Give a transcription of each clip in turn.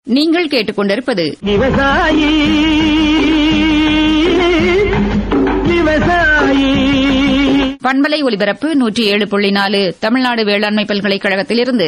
நீங்கள் கேட்டுக்கொண்டிருப்பது விவசாயி விவசாயி பண்பலை ஒலிபரப்பு நூற்றி ஏழு புள்ளி நாலு தமிழ்நாடு வேளாண்மை பல்கலைக்கழகத்திலிருந்து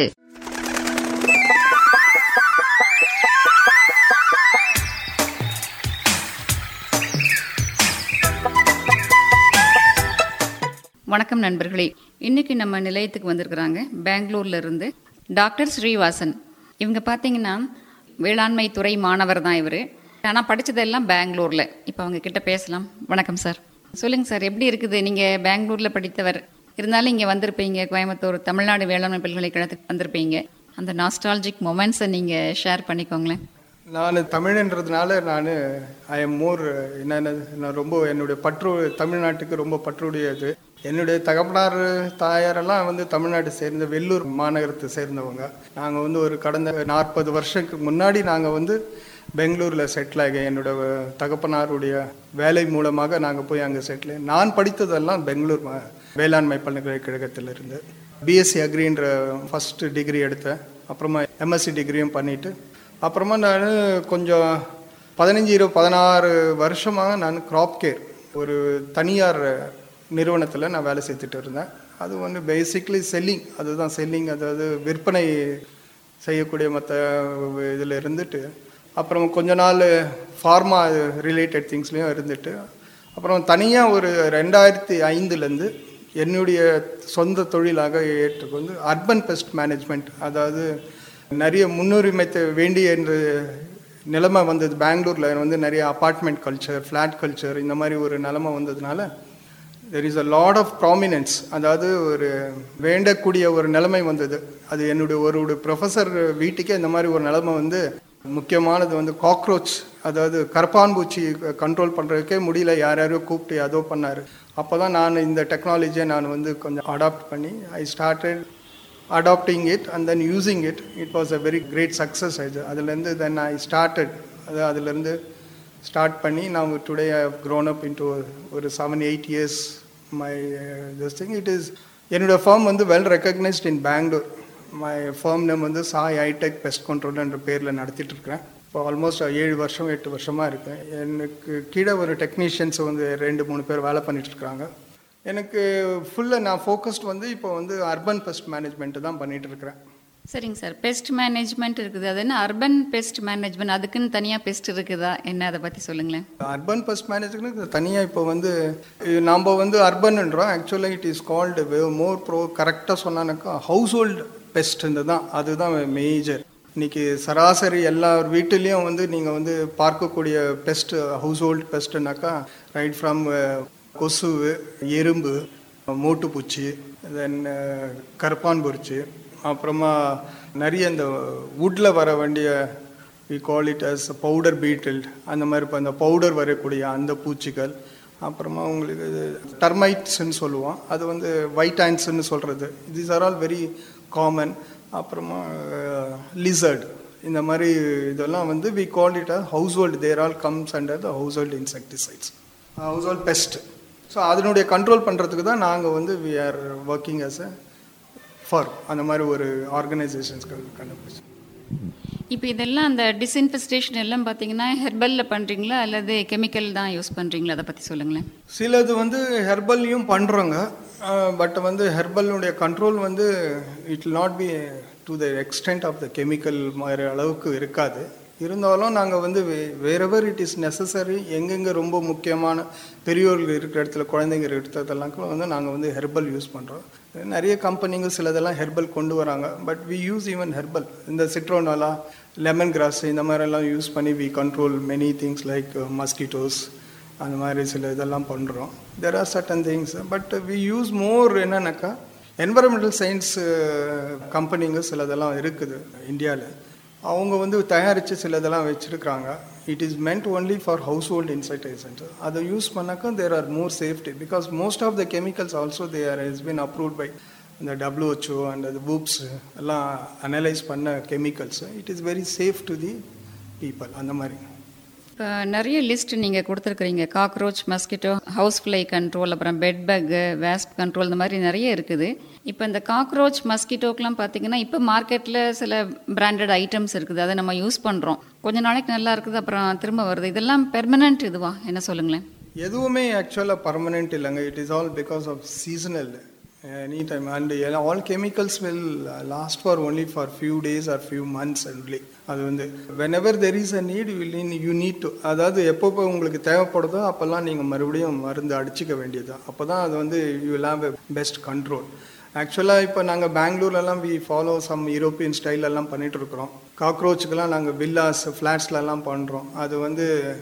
வணக்கம் நண்பர்களே இன்னைக்கு நம்ம நிலையத்துக்கு வந்திருக்கிறாங்க பெங்களூர்ல இருந்து டாக்டர் ஸ்ரீவாசன் இவங்க பார்த்தீங்கன்னா வேளாண்மை துறை மாணவர் தான் இவர் ஆனால் படித்ததெல்லாம் பெங்களூர்ல இப்போ அவங்க கிட்ட பேசலாம் வணக்கம் சார் சொல்லுங்க சார் எப்படி இருக்குது நீங்க பெங்களூர்ல படித்தவர் இருந்தாலும் இங்க வந்திருப்பீங்க கோயம்புத்தூர் தமிழ்நாடு வேளாண்மை பல்கலைக்கழகத்துக்கு வந்திருப்பீங்க அந்த நாஸ்டாலஜிக் மொமெண்ட்ஸை நீங்க ஷேர் பண்ணிக்கோங்களேன் நான் தமிழன்றதுனால நான் ஐ எம் மோர் என்னென்ன நான் ரொம்ப என்னுடைய பற்று தமிழ்நாட்டுக்கு ரொம்ப பற்றுடையது என்னுடைய தகப்பனார் தாயாரெல்லாம் வந்து தமிழ்நாட்டை சேர்ந்த வெள்ளூர் மாநகரத்தை சேர்ந்தவங்க நாங்கள் வந்து ஒரு கடந்த நாற்பது வருஷத்துக்கு முன்னாடி நாங்கள் வந்து பெங்களூரில் செட்டில் ஆகி என்னோட தகப்பனாருடைய வேலை மூலமாக நாங்கள் போய் அங்கே செட்டில் நான் படித்ததெல்லாம் பெங்களூர் ம- வேளாண்மை பல்கலைக்கழகத்தில் இருந்து பிஎஸ்சி அக்ரின்ற ஃபர்ஸ்ட் டிகிரி எடுத்தேன் அப்புறமா எம்எஸ்சி டிகிரியும் பண்ணிட்டு அப்புறமா நான் கொஞ்சம் பதினஞ்சு இருபது பதினாறு வருஷமாக நான் கிராப் கேர் ஒரு தனியார் நிறுவனத்தில் நான் வேலை செய்துட்டு இருந்தேன் அது வந்து பேசிக்லி செல்லிங் அதுதான் செல்லிங் அதாவது விற்பனை செய்யக்கூடிய மற்ற இதில் இருந்துட்டு அப்புறம் கொஞ்ச நாள் ஃபார்மா ரிலேட்டட் திங்ஸ்லேயும் இருந்துட்டு அப்புறம் தனியாக ஒரு ரெண்டாயிரத்தி ஐந்துலேருந்து என்னுடைய சொந்த தொழிலாக ஏற்றுக்கொண்டு அர்பன் பெஸ்ட் மேனேஜ்மெண்ட் அதாவது நிறைய முன்னுரிமை தே- வேண்டிய என்று நிலைமை வந்தது பெங்களூரில் வந்து நிறைய அப்பார்ட்மெண்ட் கல்ச்சர் ஃப்ளாட் கல்ச்சர் இந்த மாதிரி ஒரு நிலைமை வந்ததுனால there is a lot of prominence அதாவது ஒரு வேண்டக்கூடிய ஒரு நிலைமை வந்தது அது என்னுடைய ஒரு ப்ரொஃபஸர் வீட்டுக்கே இந்த மாதிரி ஒரு நிலைமை வந்து முக்கியமானது வந்து காக்ரோச் அதாவது கரப்பான்பூச்சி கண்ட்ரோல் பண்ணுறதுக்கே முடியல யார் யாரையோ கூப்பிட்டு அதோ பண்ணார் அப்போ தான் நான் இந்த டெக்னாலஜியை நான் வந்து கொஞ்சம் அடாப்ட் பண்ணி I started adapting it and then using it it was a very great success ஆயிடுச்சு அதுலேருந்து தென் ஐ ஸ்டார்டட் அது அதுலேருந்து ஸ்டார்ட் பண்ணி நான் today I have grown up into ஒரு seven eight years my this thing it is என்னோட farm வந்து well recognised in Bangalore my farm name வந்து சாய் ஹைடெக் பெஸ்ட் கண்ட்ரோல் என்ற பேரில் நடத்திட்டு இருக்கிறேன் இப்போ ஆல்மோஸ்ட் ஏழு வருஷம் எட்டு வருஷமாக இருக்கேன் எனக்கு கீழே ஒரு டெக்னீஷியன்ஸ் வந்து ரெண்டு மூணு பேர் வேலை பண்ணிட்டு இருக்காங்க எனக்கு ஃபுல்லாக நான் ஃபோக்கஸ்ட் வந்து இப்போ வந்து அர்பன் பெஸ்ட் மேனேஜ்மெண்ட்டு தான் பண்ணிட்டு இருக்கிறேன் சரிங்க சார் பெஸ்ட் மேனேஜ்மெண்ட் இருக்குது அது என்ன அர்பன் பெஸ்ட் மேனேஜ்மெண்ட் அதுக்குன்னு தனியாக பெஸ்ட் இருக்குதா என்ன அதை பற்றி சொல்லுங்களேன் அர்பன் பெஸ்ட் மேனேஜ்மெண்ட் தனியாக இப்போ வந்து இது நாம் வந்து அர்பன்ன்றோம் ஆக்சுவலாக it is called more bro கரெக்டாக சொன்னானாக்கா ஹவுஸ் ஹோல்டு பெஸ்ட்ன்றது தான் அதுதான் மேஜர் இன்னைக்கு சராசரி எல்லா வீட்டிலையும் வந்து நீங்கள் வந்து பார்க்கக்கூடிய பெஸ்ட் ஹவுஸ் ஹோல்டு பெஸ்ட்டுனாக்கா ரைட் ஃப்ரம் கொசு எறும்பு மூட்டுப்பூச்சி தென் கருப்பான் பூச்சி அப்புறமா நிறைய இந்த வுட்டில் வர வேண்டிய we call it as powder beetle அந்த மாதிரி இப்போ அந்த பவுடர் வரக்கூடிய அந்த பூச்சிகள் அப்புறமா உங்களுக்கு டர்மைட்ஸ்ன்னு சொல்லுவோம் அது வந்து ஒயிட் ன்னு சொல்கிறது these are all very common அப்புறமா லிசர்ட் இந்த மாதிரி இதெல்லாம் வந்து we call it a household there all comes under the household insecticides household best so அதனுடைய கண்ட்ரோல் பண்ணுறதுக்கு தான் நாங்கள் வந்து we are working as a for அந்த மாதிரி ஒரு ஆர்கனைசேஷன்ஸ்க்கு கண்டுபிடிச்சு இப்போ இதெல்லாம் அந்த டிஸ்இன்ஃபெஸ்டேஷன் எல்லாம் பார்த்தீங்கன்னா ஹெர்பலில் பண்ணுறீங்களா அல்லது கெமிக்கல் தான் யூஸ் பண்ணுறீங்களா அதை பற்றி சொல்லுங்களேன் சிலது வந்து ஹெர்பல்லையும் பண்ணுறோங்க பட் வந்து ஹெர்பலுடைய கண்ட்ரோல் வந்து it will not be to the extent of the chemical மாதிரி அளவுக்கு இருக்காது இருந்தாலும் நாங்கள் வந்து வேறெவர் இட் இஸ் நெசசரி எங்கெங்கே ரொம்ப முக்கியமான பெரியோர்கள் இருக்கிற இடத்துல குழந்தைங்க இருக்கிற இடத்துலலாம் கூட வந்து நாங்கள் வந்து ஹெர்பல் யூஸ் பண்ணுறோம் நிறைய கம்பெனிங்க சிலதெல்லாம் ஹெர்பல் கொண்டு வராங்க but we use even herbal இந்த சிட்ரோனலா லெமன் கிராஸ் இந்த மாதிரிலாம் யூஸ் பண்ணி we control many things like mosquitoes அந்த மாதிரி சில இதெல்லாம் பண்ணுறோம் there are certain things but we use more என்னன்னாக்கா என்வரன்மெண்டல் சயின்ஸ் கம்பெனிங்க சிலதெல்லாம் இருக்குது இந்தியாவில் அவங்க வந்து தயாரித்து சிலதெல்லாம் வச்சுருக்காங்க it is meant only for household insecticides அதை யூஸ் பண்ணாக்கா there are more safety because most of the chemicals also they are is been approved by இந்த டபிள்யூஹெச்ஓ அண்ட் அது பூப்ஸ் எல்லாம் அனலைஸ் பண்ண chemicals it is very safe to the people அந்த மாதிரி இப்போ நிறைய லிஸ்ட் நீங்கள் கொடுத்துருக்குறீங்க cockroach mosquito house fly control அப்புறம் பெட் பேக்கு வேஸ்ப் கண்ட்ரோல் இந்த மாதிரி நிறைய இருக்குது இப்போ இந்த காக்ரோச் மஸ்கிட்டோக்கெலாம் பார்த்தீங்கன்னா இப்போ மார்க்கெட்டில் சில பிராண்டட் ஐட்டம்ஸ் இருக்குது அதை நம்ம யூஸ் பண்ணுறோம் கொஞ்ச நாளைக்கு நல்லா இருக்குது அப்புறம் திரும்ப வருது இதெல்லாம் பெர்மனன்ட் இதுவா என்ன சொல்லுங்களேன் எதுவுமே ஆக்சுவலாக பர்மனெண்ட் இல்லைங்க it is all because of seasonal any time and all chemicals will last for only for few days or few months only அது வந்து whenever there is a need will you need to அதாவது எப்பப்போ உங்களுக்கு தேவைப்படுதோ அப்போல்லாம் நீங்கள் மறுபடியும் மருந்து அடிச்சுக்க வேண்டியது அப்போ தான் அது வந்து you will have a best control ஆக்சுவலாக இப்போ நாங்கள் பெங்களூர்லலாம் வி ஃபாலோ சம் யூரோப்பியன் ஸ்டைலெல்லாம் பண்ணிகிட்டு இருக்கிறோம் காக்ரோச்சுக்கெல்லாம் நாங்கள் வில்லாஸ் ஃப்ளாட்ஸ்லலாம் பண்ணுறோம் அது வந்து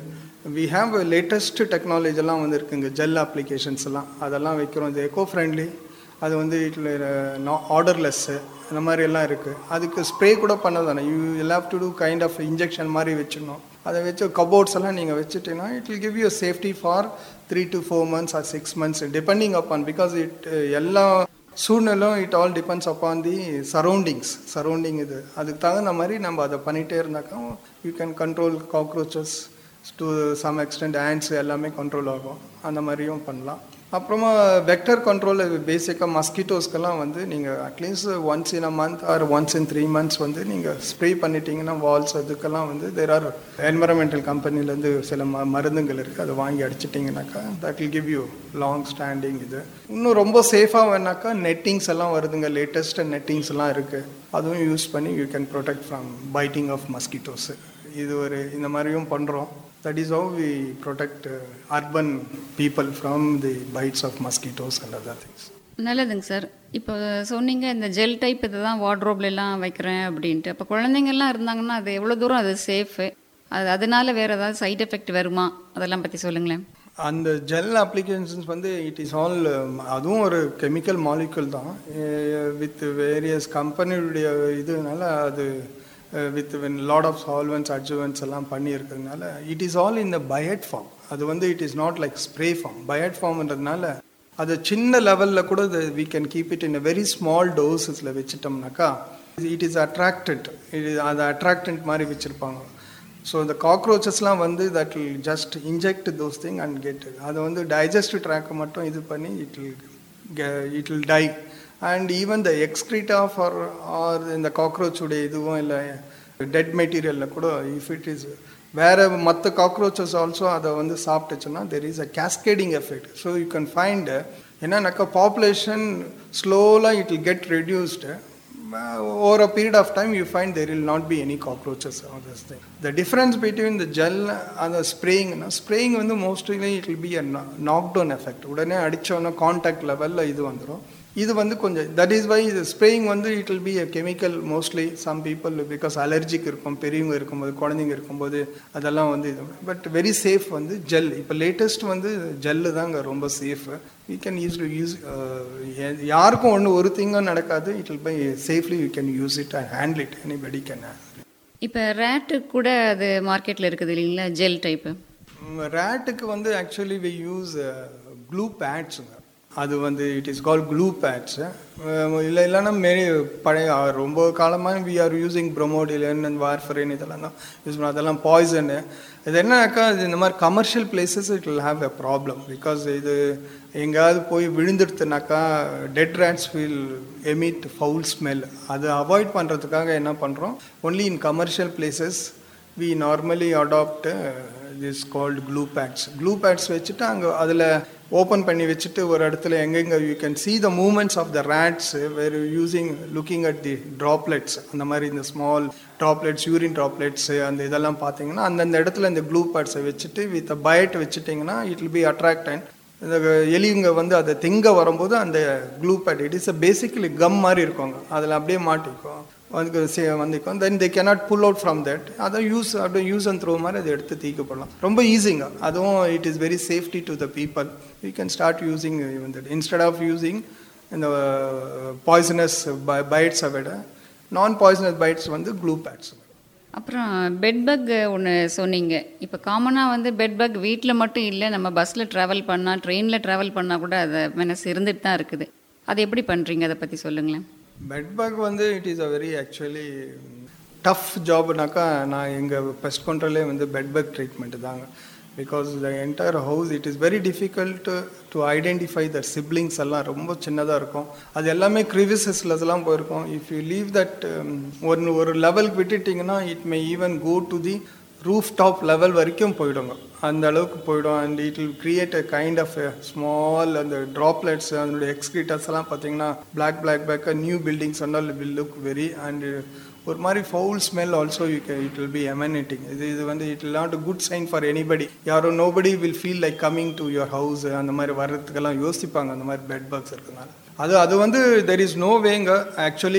வி ஹாவ் லேட்டஸ்ட் டெக்னாலஜி எல்லாம் வந்து இருக்குங்க ஜெல் அப்ளிகேஷன்ஸ் எல்லாம் அதெல்லாம் வைக்கிறோம் இது எக்கோ ஃப்ரெண்ட்லி அது வந்து இதில் ஆர்டர்லெஸ்ஸு இந்த மாதிரி எல்லாம் இருக்குது அதுக்கு ஸ்ப்ரே கூட பண்ணதானே you have to do kind of injection மாதிரி வச்சிடணும் அதை வச்சு கபோர்ட்ஸ் எல்லாம் நீங்கள் வச்சுட்டீங்கன்னா it will give you safety for three to four months or six months depending upon because it எல்லா சூழ்நிலும் it all depends upon the surroundings surrounding இது அதுக்கு தகுந்த மாதிரி நம்ம அதை பண்ணிகிட்டே இருந்தாக்கா you can control cockroaches to some extent ants எல்லாமே கண்ட்ரோல் ஆகும் அந்த மாதிரியும் பண்ணலாம் அப்புறமா வெக்டர் கண்ட்ரோல் பேசிக்காக மஸ்கிட்டோஸ்க்கெல்லாம் வந்து நீங்கள் at least once in a month or once in three months வந்து நீங்கள் ஸ்ப்ரே பண்ணிட்டீங்கன்னா வால்ஸ் அதுக்கெல்லாம் வந்து தேர் ஆர் என்வரன்மெண்டல் கம்பெனிலேருந்து சில ம மருந்துகள் இருக்குது அதை வாங்கி அடிச்சிட்டிங்கனாக்கா that will give you long standing இது இன்னும் ரொம்ப சேஃபாக வேணாக்கா நெட்டிங்ஸ் எல்லாம் வருதுங்க லேட்டஸ்ட் நெட்டிங்ஸ் எல்லாம் இருக்குது அதுவும் யூஸ் பண்ணி you can protect from biting of mosquitoes இது ஒரு இந்த மாதிரியும் பண்ணுறோம் that is how we protect uh, urban people from the bites of mosquitoes and other things. நல்லதுங்க சார் இப்போ சொன்னீங்க இந்த ஜெல் டைப் இதை தான் வார்ட்ரோப்லாம் வைக்கிறேன் அப்படின்ட்டு அப்போ குழந்தைங்கள்லாம் இருந்தாங்கன்னா அது எவ்வளோ தூரம் அது சேஃபு அது அதனால வேறு ஏதாவது சைட் எஃபெக்ட் வருமா அதெல்லாம் பற்றி சொல்லுங்களேன் அந்த ஜெல் அப்ளிகேஷன்ஸ் வந்து இட் இஸ் ஆல் அதுவும் ஒரு கெமிக்கல் மாலிகுல் தான் வித் வேரியஸ் கம்பெனியுடைய இதுனால அது with when lot of solvents adjuvants எல்லாம் பண்ணியிருக்கிறதுனால it is all in the bait form அது வந்து it is not like spray form bait ஃபார்ம்ன்றதுனால அது சின்ன லெவலில் கூட we can keep it in very small டோசஸில் வச்சுட்டோம்னாக்கா இட் இஸ் அட்ராக்டட் இது அது அட்ராக்டன்ட் மாதிரி வச்சுருப்பாங்க ஸோ இந்த காக்ரோச்சஸ்லாம் வந்து that will just inject those thing and get அதை வந்து டைஜஸ்டிவ் ட்ராக்கை மட்டும் இது பண்ணி it will it will die and even the excreta for or இந்த காக்ரோச்சுடைய இதுவும் இல்லை டெட் மெட்டீரியலில் கூட இஃப் இட் இஸ் வேறு மற்ற காக்ரோச்சஸ் ஆல்சோ அதை வந்து சாப்பிட்டுச்சுன்னா there is a cascading effect so you can find என்னன்னாக்கா பாப்புலேஷன் ஸ்லோலாக it will get reduced over a period of time you find there will not be any cockroaches or this thing the difference between the gel and the spraying na, spraying வந்து mostly it will be a knockdown effect உடனே அடிச்சோன்னா contact லெவலில் இது வந்துடும் இது வந்து கொஞ்சம் that is why இது spraying வந்து it will be a chemical mostly some people because allergic இருக்கும் பெரியவங்க இருக்கும்போது குழந்தைங்க இருக்கும்போது அதெல்லாம் வந்து இது பட் வெரி சேஃப் வந்து ஜெல் இப்போ லேட்டஸ்ட் வந்து ஜெல்லு தாங்க ரொம்ப safe you can use to use யாருக்கும் ஒன்று ஒரு திங்கும் நடக்காது it will by safely you can use it and handle it anybody can இப்போ ரேட்டு கூட அது மார்க்கெட்டில் இருக்குது இல்லைங்களா ஜெல் டைப்பு ரேட்டுக்கு வந்து ஆக்சுவலி வி யூஸ் க்ளூ பேட்ஸுங்க அது வந்து it is call glue pads இல்லை இல்லைன்னா மே பழைய ரொம்ப காலமாக we are using bromadiolone and warfarin இதெல்லாம் தான் யூஸ் பண்ண அதெல்லாம் பாய்சனு இது என்னன்னாக்கா இது இந்த மாதிரி commercial places it will have a problem because இது எங்கேயாவது போய் விழுந்துடுத்துனாக்கா dead rats will emit foul smell அதை அவாய்ட் பண்ணுறதுக்காக என்ன பண்ணுறோம் only in commercial places we normally adapt this called glue pads glue pads வச்சுட்டு அங்கே அதில் ஓப்பன் பண்ணி வச்சுட்டு ஒரு இடத்துல எங்கெங்கே you can see the movements of the rats where using looking at the droplets அந்த மாதிரி இந்த ஸ்மால் ட்ராப்லெட்ஸ் யூரின் ட்ராப்லெட்ஸு அந்த இதெல்லாம் பார்த்தீங்கன்னா அந்தந்த இடத்துல இந்த க்ளூ பேட்ஸை வச்சுட்டு வித் பயட் வச்சுட்டிங்கன்னா it will be attract and இந்த எலிங்க வந்து அதை திங்க வரும்போது அந்த glue pad it is a basically gum மாதிரி இருக்குங்க அதில் அப்படியே மாட்டிக்கும் வந்து சே வந்துக்கும் then they cannot pull out from that அதை யூஸ் அப்படியே யூஸ் அண்ட் த்ரோ மாதிரி அதை எடுத்து தீக்கப்படலாம் ரொம்ப ஈஸிங்க அதுவும் it is very safety to the people you can start using even that instead of using இந்த பாய்சனஸ் பைட்ஸை விட நான் பாய்சனஸ் பைட்ஸ் வந்து க்ளூ பேட்ஸ் அப்புறம் பெட் பக் ஒன்று சொன்னீங்க இப்போ காமனாக வந்து பெட் பக் வீட்டில் மட்டும் இல்லை நம்ம பஸ்ஸில் ட்ராவல் பண்ணால் ட்ரெயினில் ட்ராவல் பண்ணால் கூட அதை மெனஸ் இருந்துட்டு தான் இருக்குது அது எப்படி பண்ணுறீங்க அதை பற்றி சொல்லுங்களேன் பெட் பக் வந்து it is a very actually tough ஜாப்னாக்கா நான் எங்கள் பெஸ்ட் கண்ட்ரோலே வந்து பெட் பக் ட்ரீட்மெண்ட் தாங்க because the entire house it is very difficult to identify the siblings எல்லாம் ரொம்ப சின்னதாக இருக்கும் அது எல்லாமே க்ரிவிசஸில் இதெல்லாம் போயிருக்கும் இஃப் யூ லீவ் தட் ஒரு ஒரு லெவலுக்கு விட்டுட்டிங்கன்னா it may even go to the rooftop level வரைக்கும் போயிடுங்க அந்த அளவுக்கு போயிடும் and it will create a kind of small அந்த ட்ராப்லெட்ஸ் அதனுடைய எக்ஸ்கிரீட்டர்ஸ் எல்லாம் பார்த்தீங்கன்னா black black black new buildings and will look very and ஒரு மாதிரி ஃபவுல் ஸ்மெல் ஆல்சோ யூ கே இட் வில் பி எமனேட்டிங் இது இது வந்து it will not a good sign for anybody யாரோ nobody will feel like coming to your house அந்த மாதிரி வர்றதுக்கெல்லாம் யோசிப்பாங்க அந்த மாதிரி பெட் பக்ஸ் இருக்கிறதுனால அது அது வந்து தெர் இஸ் நோ வேங்க ஆக்சுவலி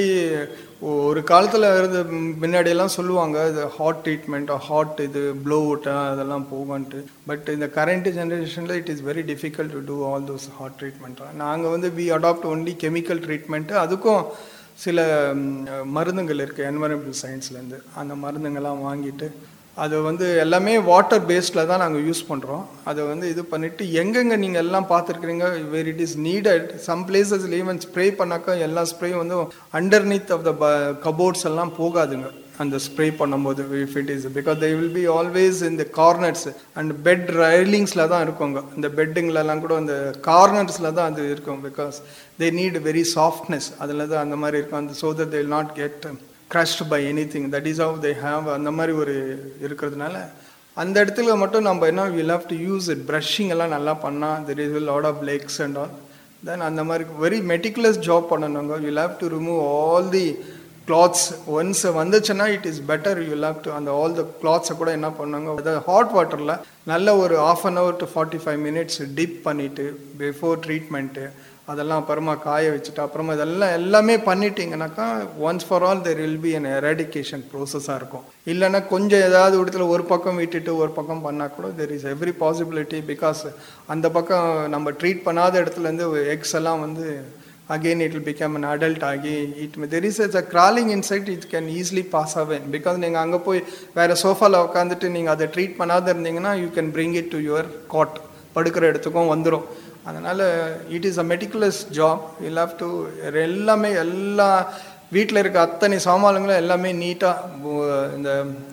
ஒரு காலத்தில் இருந்து முன்னாடியெல்லாம் சொல்லுவாங்க இது ஹாட் ட்ரீட்மெண்ட் ஹாட் இது ப்ளோ அவுட்டா அதெல்லாம் போகன்ட்டு பட் இந்த கரண்ட் ஜென்ரேஷனில் it is very difficult to do all those hot treatment நாங்கள் வந்து we adopt only chemical treatment அதுக்கும் சில மருந்துகள் இருக்குது என்வரன்மெண்டல் சயின்ஸ்லேருந்து அந்த மருந்துங்கள்லாம் வாங்கிட்டு அது வந்து எல்லாமே வாட்டர் பேஸ்டில் தான் நாங்கள் யூஸ் பண்ணுறோம் அதை வந்து இது பண்ணிவிட்டு எங்கெங்கே நீங்கள் எல்லாம் பார்த்துருக்குறீங்க where it is needed some பிளேசஸில் ஈவன் ஸ்ப்ரே பண்ணாக்கா எல்லா ஸ்ப்ரேயும் வந்து அண்டர்நீத் ஆஃப் த கபோர்ட்ஸ் எல்லாம் போகாதுங்க அந்த ஸ்ப்ரே பண்ணும்போது if it is because they will be always இந்த கார்னர்ஸ் அண்ட் பெட் ரைலிங்ஸில் தான் இருக்குங்க இந்த பெட்டுங்களெல்லாம் கூட அந்த கார்னர்ஸில் தான் அது இருக்கும் because they need very softness அதில் தான் அந்த மாதிரி இருக்கும் அந்த so that they will not get crushed by anything that is how they have அந்த மாதிரி ஒரு இருக்கிறதுனால அந்த இடத்துல மட்டும் நம்ம என்ன will have to use it brushing எல்லாம் நல்லா பண்ணால் there is lot of lakes and all then அந்த மாதிரி வெரி மெட்டிகுலஸ் ஜாப் பண்ணணுங்க will have to remove all the clothes once வந்துச்சுன்னா it is better you leave to அந்த all the கிளாத்ஸை கூட என்ன பண்ணுவாங்க அதாவது ஹாட் வாட்டரில் நல்ல ஒரு half an hour to forty five minutes dip பண்ணிவிட்டு பிஃபோர் ட்ரீட்மெண்ட்டு அதெல்லாம் அப்புறமா காய வச்சுட்டு அப்புறமா இதெல்லாம் எல்லாமே பண்ணிட்டீங்கன்னாக்கா once for all there will be an eradication ப்ரோசஸாக இருக்கும் இல்லைன்னா கொஞ்சம் ஏதாவது இடத்துல ஒரு பக்கம் விட்டுட்டு ஒரு பக்கம் பண்ணால் கூட there is every possibility because அந்த பக்கம் நம்ம ட்ரீட் பண்ணாத இடத்துலேருந்து எக்ஸ் எல்லாம் வந்து again it will become an adult ஆகி it there is a crawling inside it can easily pass away because நீங்கள் அங்கே போய் வேறு சோஃபாவில் உட்காந்துட்டு நீங்கள் அதை ட்ரீட் பண்ணாத இருந்தீங்கன்னா you can bring it to your cot படுக்கிற இடத்துக்கும் வந்துடும் அதனால் it is a meticulous job will have to எல்லாமே எல்லா வீட்டில் இருக்க அத்தனை சாமான்களும் எல்லாமே நீட்டாக இந்த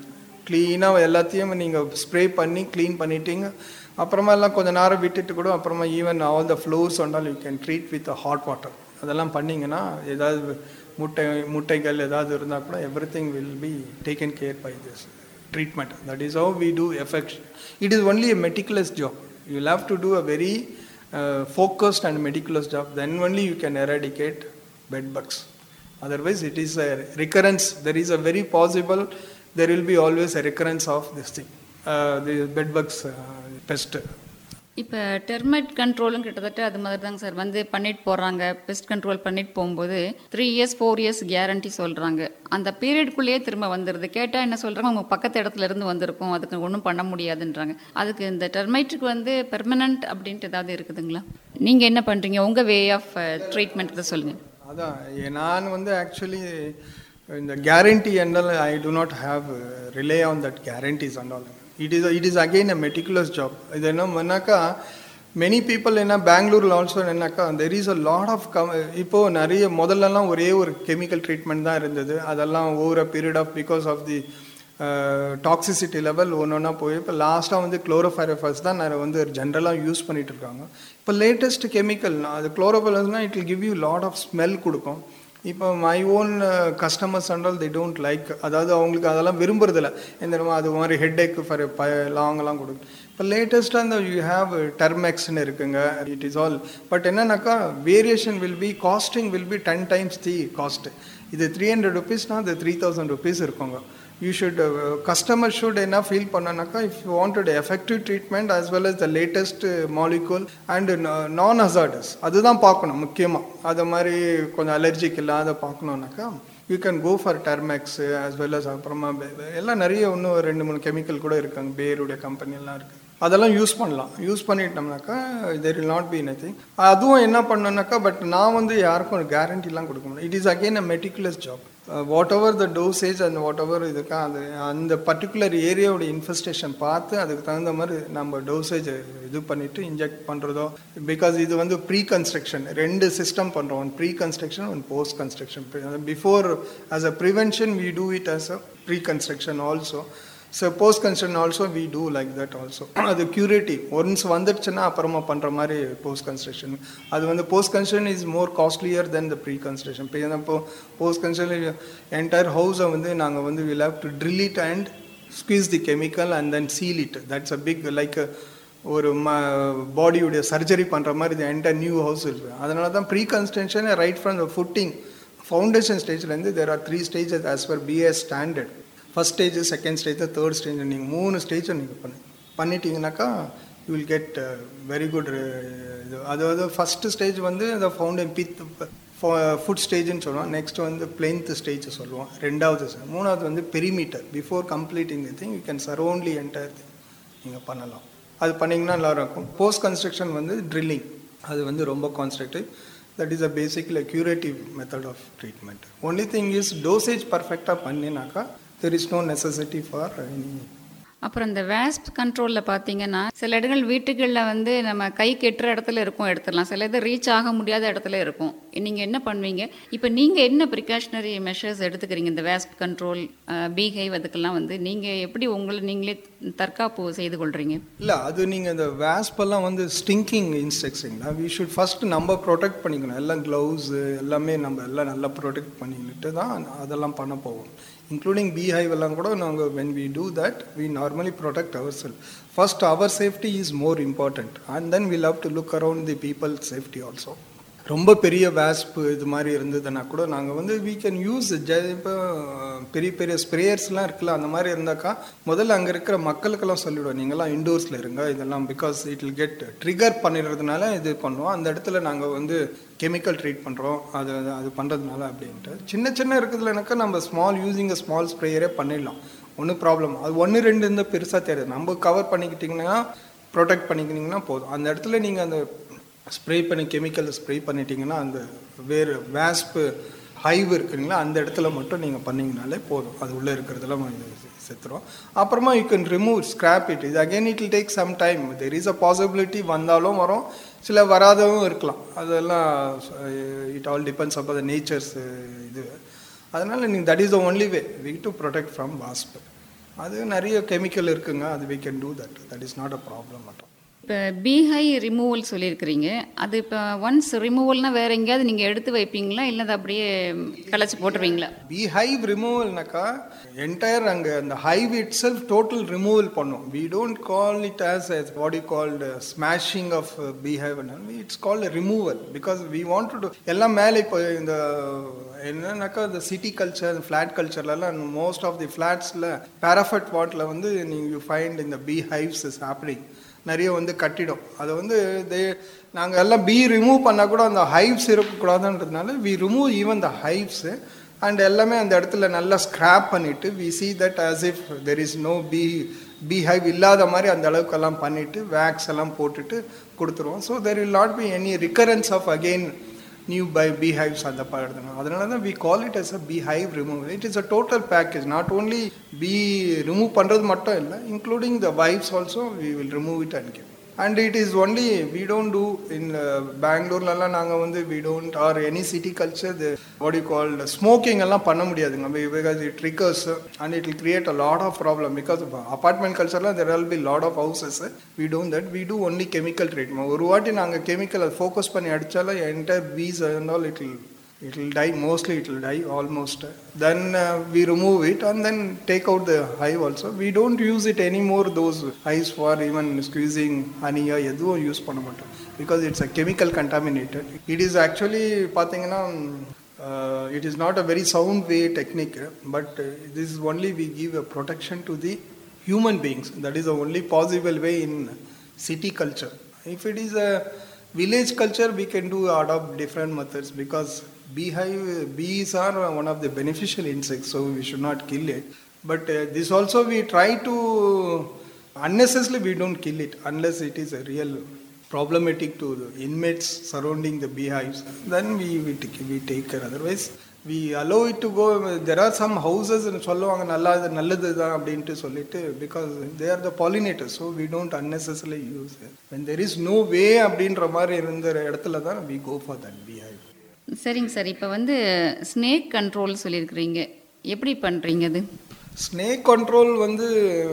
க்ளீனாக எல்லாத்தையும் நீங்கள் ஸ்ப்ரே பண்ணி க்ளீன் பண்ணிட்டீங்க அப்புறமா எல்லாம் கொஞ்சம் நேரம் விட்டுட்டு கூட அப்புறமா ஈவன் ஆல் த ஃப்ளோர்ஸ் ஒன்றால் you can treat with hot water அதெல்லாம் பண்ணிங்கன்னா ஏதாவது முட்டை முட்டைகள் ஏதாவது இருந்தால் கூட everything will be taken care by this treatment that is how we do effect it is only a meticulous job you have to do a very focused and meticulous job, then only you can eradicate bed bugs. Otherwise, it is a recurrence. There is a very possible, there will be always a recurrence of this thing, uh, the bed bugs uh, pest. இப்போ termite கண்ட்ரோலும் கிட்டத்தட்ட அது மாதிரி தாங்க sir வந்து பண்ணிட்டு போகிறாங்க best control பண்ணிட்டு போகும்போது three years four years guarantee சொல்கிறாங்க அந்த பீரியட்குள்ளேயே திரும்ப வந்துடுது கேட்டால் என்ன சொல்கிறாங்க உங்கள் பக்கத்து இடத்துல இருந்து வந்திருக்கும் அதுக்கு ஒன்றும் பண்ண முடியாதுன்றாங்க அதுக்கு இந்த டெர்மைட்டுக்கு வந்து பெர்மனன்ட் அப்படின்ட்டு ஏதாவது இருக்குதுங்களா நீங்கள் என்ன பண்ணுறீங்க உங்கள் வே ஆஃப் ட்ரீட்மெண்ட் இதை சொல்லுங்கள் அதான் நான் வந்து ஆக்சுவலி இந்த கேரண்டி என்றால் I do not have rely on that guarantees and all it is it is again a meticulous job இது என்னன்னாக்கா மெனி பீப்புள் என்ன பெங்களூரில் ஆல்சோ என்னக்கா there is a lot of come இப்போது நிறைய முதல்லலாம் ஒரே ஒரு கெமிக்கல் ட்ரீட்மெண்ட் தான் இருந்தது அதெல்லாம் over a period of because of the toxicity level ஒன்று ஒன்றா போய் இப்போ லாஸ்ட்டாக வந்து குளோரோஃபைரஃபஸ் தான் நிறைய வந்து ஜென்ரலாக யூஸ் பண்ணிட்டு இருக்காங்க இப்போ லேட்டஸ்ட் கெமிக்கல் அது குளோரோஃபைரஸ்னால் it will give you lot of smell கொடுக்கும் இப்போ மை ஓன் கஸ்டமர்ஸ் அண்டால் தி டோன்ட் லைக் அதாவது அவங்களுக்கு அதெல்லாம் விரும்புறதில்ல எந்த அது மாதிரி ஹெட் ஏக் ஃபார் ப லாங்கெல்லாம் கொடுக்கும் இப்போ லேட்டஸ்ட்டாக இந்த யூ ஹேவ் டெர்மெக்ஸ்னு இருக்குங்க இட் இஸ் ஆல் பட் என்னன்னாக்கா variation will be costing will be ten times the cost இது த்ரீ ஹண்ட்ரட் ருபீஸ்னால் அது த்ரீ தௌசண்ட் ருபீஸ் இருக்குங்க யூ ஷுட் கஸ்டமர் ஷுட் என்ன ஃபீல் பண்ணனாக்கா if you wanted effective treatment as well as the latest molecule and non hazardous அதுதான் பார்க்கணும் முக்கியமாக அது மாதிரி கொஞ்சம் அலர்ஜிக் இல்லாத பார்க்கணுன்னாக்கா you can go for Termex as well as அப்புறமா எல்லாம் நிறைய இன்னும் ரெண்டு மூணு கெமிக்கல் கூட இருக்காங்க பேருடைய கம்பெனி எல்லாம் இருக்குது அதெல்லாம் யூஸ் பண்ணலாம் யூஸ் பண்ணிட்டோம்னாக்கா there will not be nothing அதுவும் என்ன பண்ணோன்னாக்கா பட் நான் வந்து யாருக்கும் ஒரு கேரண்டிலாம் கொடுக்க முடியும் it is again a meticulous job whatever the dosage and whatever இதுக்கு அது அந்த பர்டிகுலர் ஏரியாவோட இன்ஃபெஸ்டேஷன் பார்த்து அதுக்கு தகுந்த மாதிரி நம்ம டோசேஜ் இது பண்ணிட்டு இன்ஜெக்ட் பண்ணுறதோ பிகாஸ் இது வந்து ப்ரீ கன்ஸ்ட்ரக்ஷன் ரெண்டு சிஸ்டம் பண்ணுறோம் one pre construction one post construction before as a prevention we do it as a pre construction also so post construction also we do like that also அது curative once வந்துடுச்சுன்னா அப்புறமா பண்ணுற மாதிரி post construction அது வந்து post construction is more costlier then the pre construction இப்போ இப்போ post construction entire ஹவுஸை வந்து நாங்கள் வந்து will have to drill it and squeeze the chemical and then seal it that's a big like ஒரு ம பாடியுடைய சர்ஜரி பண்ணுற மாதிரி இது என்டையர் நியூ ஹவுஸ் இருக்குது அதனால தான் pre construction right from the footing foundation ஸ்டேஜ்லேருந்து there are three stages as per BS standard first stage second stage third stage நீங்கள் மூணு ஸ்டேஜை நீங்கள் பண்ணி பண்ணிட்டீங்கனாக்கா you will get very good இது அதாவது ஃபஸ்ட்டு ஸ்டேஜ் வந்து அந்த ஃபவுண்டன் பித் ஃபுட் ஸ்டேஜ்னு சொல்லுவோம் நெக்ஸ்ட் வந்து பிளென்த் ஸ்டேஜ் சொல்லுவோம் ரெண்டாவது மூணாவது வந்து perimeter before completing the thing you can surroundly entire thing நீங்கள் பண்ணலாம் அது பண்ணிங்கன்னா நல்லா இருக்கும் போஸ்ட் கன்ஸ்ட்ரக்ஷன் வந்து ட்ரில்லிங் அது வந்து ரொம்ப constructive that is a basically curative method of treatment only thing is dosage பர்ஃபெக்டாக பண்ணினாக்கா there is no necessity for any அப்புறம் இந்த வேஸ்ப் கண்ட்ரோலில் பார்த்தீங்கன்னா சில இடங்கள் வீட்டுகளில் வந்து நம்ம கை கெட்டுற இடத்துல இருக்கும் எடுத்துடலாம் சில இது ரீச் ஆக முடியாத இடத்துல இருக்கும் நீங்கள் என்ன பண்ணுவீங்க இப்போ நீங்கள் என்ன ப்ரிகாஷனரி மெஷர்ஸ் எடுத்துக்கிறீங்க இந்த வேஸ்ப் கண்ட்ரோல் பீஹைவ் அதுக்கெல்லாம் வந்து நீங்கள் எப்படி உங்களை நீங்களே தற்காப்பு செய்து கொள்கிறீங்க இல்லை அது நீங்கள் இந்த வேஸ்பெல்லாம் வந்து ஸ்டிங்கிங் இன்செக்ட்ஸுங்களா வி ஷுட் ஃபஸ்ட் நம்ம ப்ரொடெக்ட் பண்ணிக்கணும் எல்லாம் க்ளவுஸு எல்லாமே நம்ம எல்லாம் நல்லா ப்ரொடெக்ட் பண்ணிக்கிட்டு தான் அதெல்லாம் பண்ண போவோம் இன்க்ளூடிங் பீஹைவ் எல்லாம் கூட நாங்கள் when we do that we normally protect our self first our safety is more important and then we love to look around the people safety also ரொம்ப பெரிய வேஸ்ப்பு இது மாதிரி இருந்ததுன்னா கூட நாங்கள் வந்து வீ கேன் யூஸ் ஜ இப்போ பெரிய பெரிய ஸ்ப்ரேயர்ஸ்லாம் இருக்குல்ல அந்த மாதிரி இருந்தாக்கா முதல்ல அங்கே இருக்கிற மக்களுக்கெல்லாம் சொல்லிவிடுவோம் நீங்களாம் இண்டோர்ஸில் இருங்க இதெல்லாம் because it will get trigger பண்ணிடுறதுனால இது பண்ணுவோம் அந்த இடத்துல நாங்கள் வந்து கெமிக்கல் ட்ரீட் பண்ணுறோம் அது அது பண்ணுறதுனால அப்படின்ட்டு சின்ன சின்ன இருக்குதுலனாக்கா நம்ம ஸ்மால் யூஸிங் அ ஸ்மால் ஸ்ப்ரேயரே பண்ணிடலாம் ஒன்றும் ப்ராப்ளம் அது ஒன்று ரெண்டு இருந்தால் பெருசாக தெரியாது நம்ம கவர் பண்ணிக்கிட்டிங்கன்னா ப்ரொடெக்ட் பண்ணிக்கிட்டிங்கன்னா போதும் அந்த இடத்துல நீங்கள் அந்த ஸ்ப்ரே பண்ணி கெமிக்கல் ஸ்ப்ரே பண்ணிட்டீங்கன்னா அந்த வேறு வேஸ்ப்பு ஹைவ் இருக்குங்களா அந்த இடத்துல மட்டும் நீங்கள் பண்ணிங்கனாலே போதும் அது உள்ளே இருக்கிறதெல்லாம் செத்துரும் அப்புறமா you can remove scrap it இது again it will take some time there is a possibility வந்தாலும் வரும் சில வராதவும் இருக்கலாம் அதெல்லாம் இட் ஆல் டிபெண்ட்ஸ் அப்போ த நேச்சர்ஸ் இது அதனால் நீங்கள் that is the only way we do protect from wasp அது நிறைய கெமிக்கல் இருக்குங்க அது we can do that that is not a problem மட்டும் இப்போ பீஹை ரிமூவல் சொல்லியிருக்கிறீங்க அது இப்போ ஒன்ஸ் ரிமூவல்னா வேற எங்கேயாவது நீங்கள் எடுத்து வைப்பீங்களா இல்லை அதை அப்படியே கலைச்சி போட்டுருவீங்களா பி ஹைவ் ரிமூவல்னாக்கா என்டையர் அங்கே அந்த hive itself total removal பண்ணும் we don't call it as what you called smashing of bee hive it's called removal because we want to எல்லாம் மேலே இப்போ இந்த என்னன்னாக்கா இந்த சிட்டி கல்ச்சர் ஃப்ளாட் கல்ச்சர்லலாம் மோஸ்ட் ஆஃப் தி ஃப்ளாட்ஸில் பேராஃபட் வாட்டில் வந்து நீங்கள் ஃபைண்ட் இந்த பி ஹைவ்ஸ் இஸ் ஹேப்பனிங் நிறைய வந்து கட்டிடும் அதை வந்து தே நாங்கள் எல்லாம் பி ரிமூவ் பண்ணால் கூட அந்த ஹைவ்ஸ் இருக்கக்கூடாதுன்றதுனால we remove even the hives and எல்லாமே அந்த இடத்துல நல்லா ஸ்க்ராப் பண்ணிவிட்டு we see that as if there is no bee bee hive இல்லாத மாதிரி அந்த அளவுக்கெல்லாம் பண்ணிவிட்டு வேக்ஸ் எல்லாம் போட்டுட்டு கொடுத்துருவோம் so there will not be any recurrence of again new by bee hives அந்த படுத்தணும் அதனால தான் we call it as a bee hive removal it is a total package not only B remove பண்ணுறது மட்டும் இல்லை including the hives also we will remove it and give and it is only we don't do in பெங்களூர்லலாம் நாங்கள் வந்து we don't are any city culture what you call smoking எல்லாம் பண்ண முடியாதுங்க because it triggers and it will create a lot of problem because apartment கல்ச்சரில் there will be lot of houses we don't that we do only chemical treatment ஒரு வாட்டி நாங்கள் chemical அதை focus பண்ணி அடித்தாலும் என்டையர் பீஸ் இருந்தால் it will it will die mostly it will die almost then uh, we remove it and then take out the hive also we don't use it anymore those hives for even squeezing honey or எதுவும் use பண்ண மாட்டோம் because it's a chemical contaminated it is actually பார்த்தீங்கன்னா uh, it is not a very sound way technique but uh, this is only we give a protection to the human beings that is the only possible way in city culture if it is a village culture we can do adopt different methods because beehive bees are one of the beneficial insects so we should not kill it but uh, this also we try to unnecessarily we don't kill it unless it is a real problematic to the inmates surrounding the beehives then we we take, we take care otherwise we allow it to go there are some houses சொல்லுவாங்க நல்லா இது நல்லது தான் அப்படின்ட்டு சொல்லிட்டு because they are the pollinator so we don't unnecessarily use when there is no way அப்படின்ற மாதிரி இருந்த இடத்துல தான் we go for that beehive சரிங்க சார் இப்போ வந்து ஸ்னேக் கண்ட்ரோல் சொல்லியிருக்கிறீங்க எப்படி பண்ணுறீங்க அது ஸ்னேக் கண்ட்ரோல் வந்து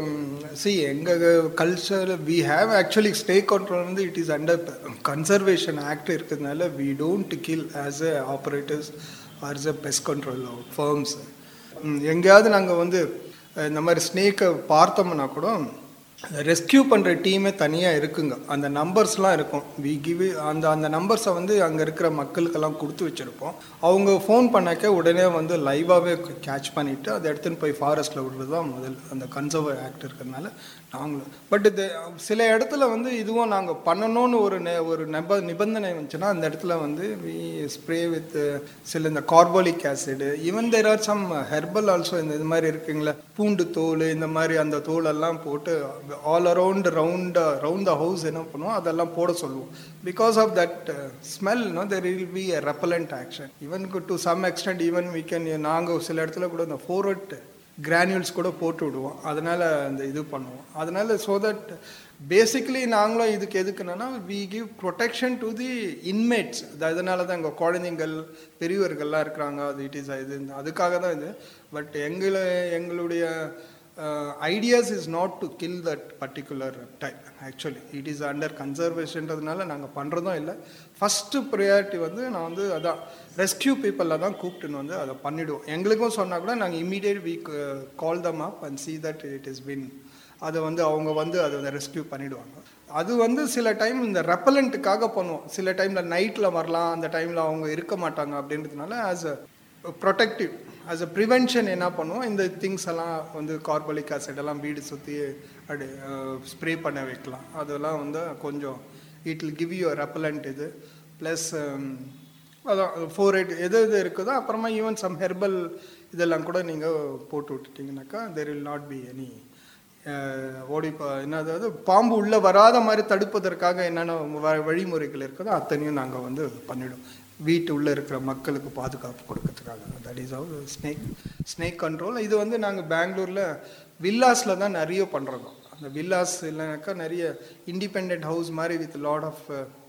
சி எங்கள் culture we have actually snake control வந்து it is under conservation act இருக்கிறதுனால we don't kill as a operators are a best control firms எங்கேயாவது நாங்கள் வந்து அஹ், இந்த மாதிரி ஸ்னேக்கை பார்த்தோம்னா கூட ரெஸ்கியூ பண்ணுற டீமே தனியாக இருக்குங்க அந்த நம்பர்ஸ்லாம் இருக்கும் வி கிவ் அந்த அந்த நம்பர்ஸை வந்து அங்கே இருக்கிற மக்களுக்கெல்லாம் கொடுத்து வச்சுருப்போம் அவங்க ஃபோன் பண்ணாக்க உடனே வந்து லைவாகவே கேட்ச் பண்ணிவிட்டு அதை எடுத்துன்னு போய் ஃபாரஸ்ட்டில் விடுறது தான் முதல் அந்த கன்சர்வ் ஆக்ட் இருக்கிறதுனால நாங்களும் பட் இது சில இடத்துல வந்து இதுவும் நாங்கள் பண்ணணும்னு ஒரு நெ- ஒரு நிப நிபந்தனை வந்துச்சுன்னா அந்த இடத்துல வந்து வி ஸ்ப்ரே வித் சில இந்த carbolic acid even there are some herbal also இந்த இது மாதிரி இருக்குங்களே பூண்டு தோல் இந்த மாதிரி அந்த தோல் எல்லாம் போட்டு all around round round the house என்ன பண்ணுவோம் அதெல்லாம் போட சொல்லுவோம் because of that smell no there will be a repellent action even to some extent even we can நாங்கள் சில இடத்துல கூட இந்த ஃபோர்வர்ட் கிரானியூல்ஸ் கூட போட்டு விடுவோம் அதனால அந்த இது பண்ணுவோம் அதனால ஸோ தட் பேசிக்கலி நாங்களும் இதுக்கு எதுக்குன்னா we give protection to the inmates அதனால தான் எங்கள் குழந்தைங்கள் பெரியவர்கள்லாம் இருக்கிறாங்க அது இட் இஸ் இது அதுக்காக தான் இது பட் எங்களை எங்களுடைய ideas is not to kill that particular type actually it is under கன்சர்வேஷன்றதுனால நாங்கள் பண்ணுறதும் இல்லை ஃபஸ்ட்டு ப்ரையாரிட்டி வந்து நான் வந்து அதான் ரெஸ்கியூ பீப்புளில் தான் கூப்பிட்டுன்னு வந்து அதை பண்ணிவிடுவோம் எங்களுக்கும் சொன்னால் கூட நாங்கள் immediate week call them up and see that it is been அதை வந்து அவங்க வந்து அதை வந்து ரெஸ்கியூ பண்ணிடுவாங்க அது வந்து சில டைம் இந்த ரெப்பலண்ட்டுக்காக பண்ணுவோம் சில டைமில் நைட்டில் வரலாம் அந்த டைமில் அவங்க இருக்க மாட்டாங்க அப்படின்றதுனால as a protective as a prevention என்ன பண்ணுவோம் இந்த திங்ஸ் எல்லாம் வந்து கார்பலிக் ஆசிட் எல்லாம் வீடு சுற்றி அப்படி ஸ்ப்ரே பண்ண வைக்கலாம் அதெல்லாம் வந்து கொஞ்சம் it will give you repellent இது ப்ளஸ் அதான் ஃபோர் எயிட் எது எது இருக்குதோ அப்புறமா ஈவன் சம் ஹெர்பல் இதெல்லாம் கூட நீங்கள் போட்டு விட்டுட்டீங்கன்னாக்கா there will not be any ஓடி என்னதாவது பாம்பு உள்ளே வராத மாதிரி தடுப்பதற்காக என்னென்ன வ- வழிமுறைகள் இருக்குதோ அத்தனையும் நாங்கள் வந்து பண்ணிவிடுவோம் வீட்டு உள்ளே இருக்கிற மக்களுக்கு பாதுகாப்பு கொடுக்கறதுக்காக that is our snake snake control இது வந்து நாங்கள் பெங்களூரில் வில்லாஸில் தான் நிறைய பண்ணுறோம் அந்த வில்லாஸ் இல்லைனாக்கா நிறைய இண்டிபெண்ட் ஹவுஸ் மாதிரி வித் லாட் ஆஃப்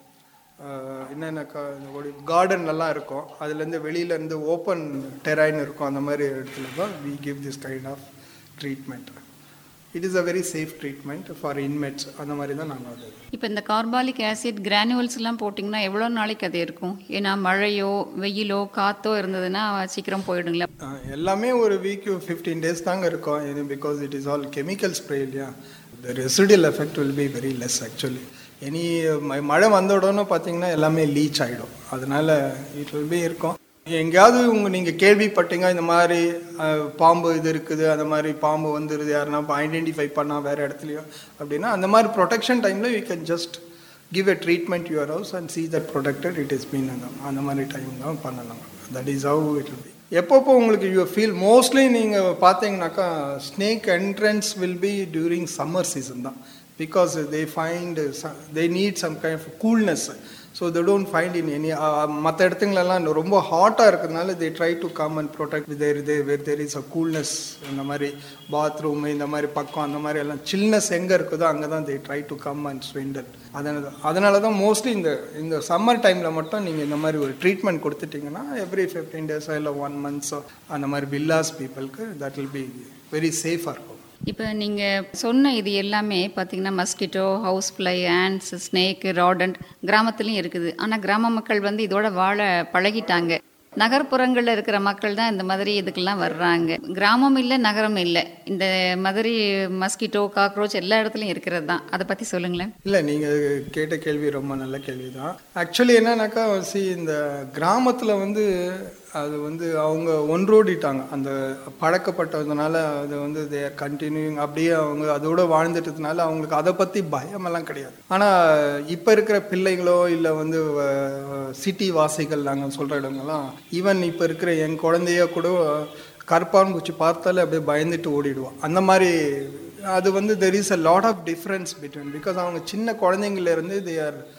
என்னென்னக்கா கார்டன்லலாம் இருக்கும் அதுலேருந்து வெளியிலேருந்து ஓப்பன் டெரைன் இருக்கும் அந்த மாதிரி இடத்துல தான் we give this kind of treatment it is a very safe treatment for inmates அந்த மாதிரி தான் நாங்கள் அது இப்போ இந்த கார்பாலிக் ஆசிட் கிரானுவல்ஸ் எல்லாம் போட்டிங்கன்னா எவ்வளோ நாளைக்கு அது இருக்கும் ஏன்னா மழையோ வெயிலோ காத்தோ இருந்ததுன்னா சீக்கிரம் போயிடுங்களா அஹ், எல்லாமே ஒரு வீக் ஃபிஃப்டீன் டேஸ் தாங்க இருக்கும் இது because it is all chemical spray இல்லையா the residual effect will be very less actually any மழை வந்த உடனே பார்த்தீங்கன்னா எல்லாமே லீச் ஆகிடும் அதனால இட் வில் பி இருக்கும் எங்கேயாவது உங்க நீங்கள் கேள்விப்பட்டீங்க இந்த மாதிரி அஹ், பாம்பு இது இருக்குது அந்த மாதிரி பாம்பு வந்துருது யாருன்னா ஐடென்டிஃபை பண்ணால் வேறு இடத்துலையோ அப்படின்னா அந்த மாதிரி ப்ரொடெக்ஷன் டைமில் you can just give a treatment your house and see that protected it is been அந்த அந்த மாதிரி டைம் தான் பண்ணலாம் that is how it will be எப்பப்போ உங்களுக்கு யூ ஃபீல் மோஸ்ட்லி நீங்கள் பார்த்தீங்கன்னாக்கா snake entrance will be during summer season தான் because they find they need some kind of coolness so they don't find in any மற்ற இடத்துங்களெல்லாம் ரொம்ப ஹாட்டாக இருக்கிறதுனால they try to come and protect there they where there is a coolness இந்த மாதிரி bathroom இந்த மாதிரி பக்கம் அந்த மாதிரி எல்லாம் சில்னஸ் எங்கே இருக்குதோ அங்கே தான் they try to come and swindle அதனால அதனால தான் மோஸ்ட்லி இந்த இந்த சம்மர் டைமில் மட்டும் நீங்கள் இந்த மாதிரி ஒரு ட்ரீட்மெண்ட் கொடுத்துட்டீங்கன்னா எவ்ரி ஃபிஃப்டீன் டேஸோ இல்லை ஒன் மந்த்ஸோ அந்த மாதிரி வில்லாஸ் பீப்புளுக்கு தட் வில் பி வெரி சேஃபாக இருக்கும் இப்போ நீங்கள் சொன்ன இது எல்லாமே பார்த்தீங்கன்னா mosquito house fly ants snake rodent கிராமத்துலேயும் இருக்குது ஆனால் கிராம மக்கள் வந்து இதோட வாழ பழகிட்டாங்க நகர்ப்புறங்களில் இருக்கிற மக்கள் தான் இந்த மாதிரி இதுக்கெல்லாம் வர்றாங்க கிராமம் இல்லை நகரம் இல்லை இந்த மாதிரி மஸ்கிட்டோ காக்ரோச் எல்லா இடத்துலையும் இருக்கிறது தான் அதை பற்றி சொல்லுங்களேன் இல்லை நீங்கள் கேட்ட கேள்வி ரொம்ப நல்ல கேள்வி தான் ஆக்சுவலி என்னன்னாக்கா சி இந்த கிராமத்தில் வந்து அது வந்து அவங்க ஒன்றோடிட்டாங்க அந்த பழக்கப்பட்டதுனால அது வந்து தேர் கண்டினியூங் அப்படியே அவங்க அதோட வாழ்ந்துட்டதுனால அவங்களுக்கு அதை பற்றி பயமெல்லாம் கிடையாது ஆனால் இப்போ இருக்கிற பிள்ளைகளோ இல்லை வந்து சிட்டி வாசிகள் நாங்கள் சொல்கிற இடங்கள்லாம் ஈவன் இப்போ இருக்கிற என் குழந்தைய கூட கருப்பான் பூச்சி பார்த்தாலே அப்படியே பயந்துட்டு ஓடிடுவான் அந்த மாதிரி அது வந்து there is a lot of difference between because அவங்க சின்ன குழந்தைங்கள்ல இருந்து தே ஆர்